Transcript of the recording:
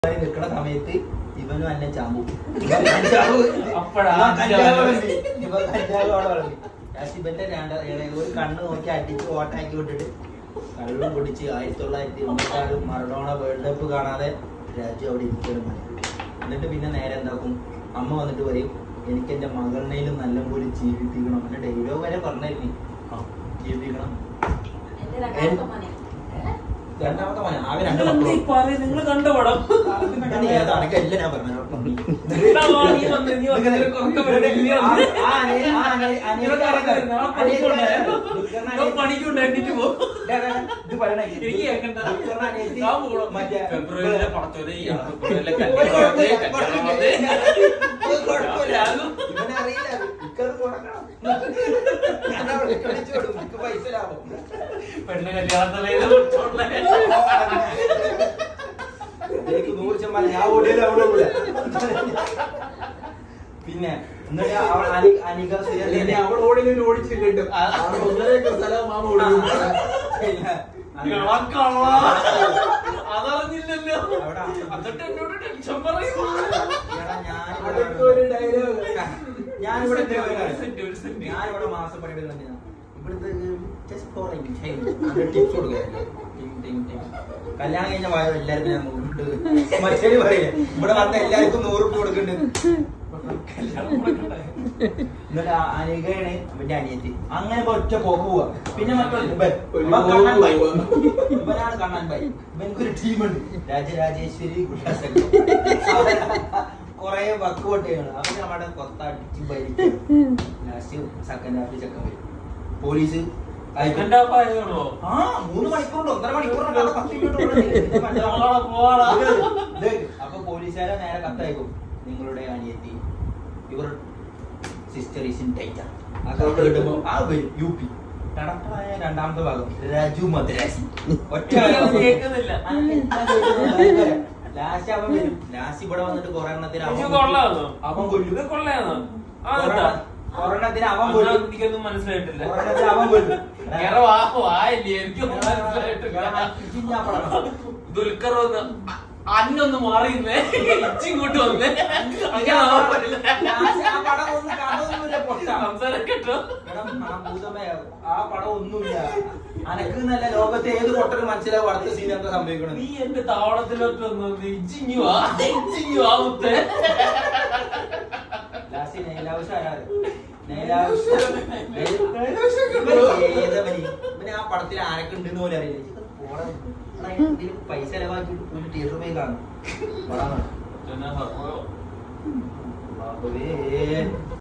നിൽക്കുന്ന സമയത്ത് ഇവനും എന്നെ ചാമ്പു ഇവൻ കഞ്ചാവ് അപ്പഴാ ഇവൻ കഞ്ചാവ് വളർത്തി. ഇവൻ കഞ്ചാവ് അവിടെ വളർത്തി. ലാസ്റ്റ് ഇവന്റെ രണ്ട് ഇളയ- ഒരു കണ്ണ് നോക്കി അടിച്ച് ഓട്ടാക്കി വിട്ടിട്ട് കള്ളും കുടിച്ച് ആയിരത്തി തൊള്ളായിരത്തി എൺപത്തി മറഡോണ വേൾഡ് കപ്പ് കാണാതെ രാജു അവിടെ ഇരിക്കണം എന്നിട്ട് പിന്നെ നേരെ എന്താക്കും അമ്മ വന്നിട്ട് പറയും എനിക്ക് എന്റെ മകളിനേലും നല്ല പോലെ ജീവിപ്പിക്കണം എന്നെ ഡയലോഗ് വരെ പറഞ്ഞായിരുന്നു ജീവിപ്പിക്കണം എന്റെ രണ്ടാമത്തെ മോനെ. രണ്ടാമത്തെ മോനെ ആകെ രണ്ട് നിങ്ങളെന്താ ഈ മക്കളും പറയുന്നത്? നിങ്ങള് കണ്ട പടം നീ ഏതാ? അനക്ക് എല്ലാം ഞാൻ പറഞ്ഞു എന്താ വാ, നീ വന്ന്, നീ വന്ന്, നിനക്ക് ഉറക്കം വരുന്നില്ല, നീ വന്ന്. നിനക്ക് ഉറക്കം വരുന്നില്ല, നാളെ പണിക്കുണ്ടായിരുന്നു. ഇവൻ പണിക്കുണ്ട് എണീറ്റ് പോ. എനിക്ക് കേൾക്കണ്ട. ഞാൻ പോകണം. ഫെബ്രുവരിയിലെ പടച്ചോനെ, ഈ ഫെബ്രുവരിയിലെ കല്യാണം വന്നേ, കല്യാണം വന്നേ. രാഘു. ഇവനറിയില്ല ഇക്കത് കൊടുക്കണം ഞാൻ അവിടെ കളിച്ചു കൊടുക്കും എനിക്ക് പൈസ ലാഭം പെണ്ണ് കല്യാണത്തിലേത് വിളിച്ചോണ്ടേ. എനിക്ക് നൂറ് ശതമാനം ഞാൻ ഓടിയത് അവിടെ കൂടെ പിന്നെ എന്നിട്ട് അവൾ അനി- അനിക സുരേന്ദ്രനെ അവൾ ഓടിലും ഓടിച്ചിട്ടുണ്ട് ഒന്നരേക്കർ സ്ഥലം മാമ ഓടുന്നു ഇളക്കള്ള. അതറിഞ്ഞില്ലല്ലോ അവിടെ എന്നിട്ട് എന്നോട് ടെൻഷൻ പറയുമോ എടാ, ഞാനിവിടെ- അതൊക്കെ ഒരു ഡയലോഗ് ഞാനിവിടെ എന്തിനാ ഒരു വരുന്നത്? സെന്റ്, ഒരു സെന്റ്. ഞാനിവിടെ മാസം പണിയെടുക്കുന്ന ഇവിടുത്തെ just for enjoyment. അങ്ങനെ tips കൊടുക്കുകയായിരുന്നു. ടിങ് ടിങ് ടിങ്. കല്യാണം കഴിഞ്ഞ വായ എല്ലാവർക്കും ഞാൻ നൂറുണ്ട് മറ്റേ പറയില്ലേ ഇവിടെ വന്ന എല്ലാവർക്കും നൂറ് രൂപ കൊടുക്കുന്നുണ്ട് കല്യാണം കൊടുക്കണ്ടേ? എന്നിട്ട് ആ അനികയാണ് അവന്റെ അനിയത്തി അങ്ങനെ ഇപ്പൊ ഒറ്റ പോക്ക് പോവാ പിന്നെ മറ്റൊരു ഇവൻ. ഒരു ഇവൻ കണ്ണൻ പോക്ക് ഭായി. പോവാ. ഇവനാണ് കണ്ണൻ ഭായി ഇവനക്കൊരു ടീമുണ്ട് രാജരാജേശ്വരി ഗുണ്ടാസൻ കൊറേ വക്കുവട്ടയാണ് അവൻ നമ്മുടെ കൊത്തടിച്ച് ഭരിക്കും ലാസ്റ്റ് സെക്കൻഡ് ഹാഫിൽ ചെക്കൻ വരും പോലീസ് അയക്കും. സെക്കൻഡ് ഹാഫ് ആയതുകൊണ്ടോ? ആ മൂന്ന് മണിക്കൂറുണ്ട് ഒന്നര മണിക്കൂറുണ്ട് അവിടെ പത്ത് മിനിറ്റ് ഉണ്ട്. ഇത് മനസ്സിലാവും. പോവാടാ, പോവാടാ. ഇത് അപ്പൊ പോലീസുകാരെ നേരെ കത്തയക്കും നിങ്ങളുടെ അനിയത്തി your sister is in date ആ കത്ത് കിട്ടുമ്പോ ആ വരും യു പി കടപ്പായ രണ്ടാമത്തെ ഭാഗം രാജു മദ്രാസി ഒറ്റ എനിക്കത് കേൾക്കുന്നില്ല. ലാസ്റ്റ് അവൻ വരും ലാസ്റ്റ് ഇവിടെ വന്നിട്ട് കൊറേ എണ്ണത്തിന് ഇത് അവൻ കൊള്ളാന്നോ? അവൻ കൊല്ലും ഇത് കൊള്ളയാന്നോ? ആ, കൊറേ എന്താ? കൊറോണത്തിന് അവൻ അന്നാ കൊല്ലും എനിക്കൊന്നും മനസ്സിലായിട്ടില്ല കൊറോണത്തിന് അവൻ കൊല്ലും വേറെ വാ വായില്ലേ എനിക്കൊന്നും മനസ്സിലായിട്ടില്ല ദുൽഖർ വന്ന് അന്നൊന്ന് മാറിയിരുന്നേ ഇച്ചിങ്ങോട്ട് വന്നേ അങ്ങനെ ആവാൻ പാടില്ല. ലാസ്റ്റ് ആ പടം ഒന്നും കഥയൊന്നുമില്ല പൊട്ടാ സംസാരം കേട്ടോ എടാ, ആ ഭൂതമേ, ആ പടം ഒന്നുമില്ല അനക്ക് നല്ല ലോകത്തെ ഏത് പൊട്ടനും മനസ്സിലാവും അടുത്ത സീൻ എന്താ സംഭവിക്കണത് നീ എന്റെ താവളത്തിലോട്ട് വന്ന് ഇച്ചിങ്ങി വാ ഇച്ചിങ്ങി വാ മുത്തേ ലാസ്റ്റ് നൈലാവശ്യം ആരാണ് നൈലാവശ്യം ഇവന് ആ പടത്തിൽ ആരൊക്കെ ഉണ്ടെന്ന് പോലും അറിയില്ല ഇത് പോടാ. എടാ, ഇതില് പൈസ ചെലവാക്കിയിട്ട് പോയി തിയേറ്ററിൽ പോയി കാണും പടം കാണും. ബാബുവേ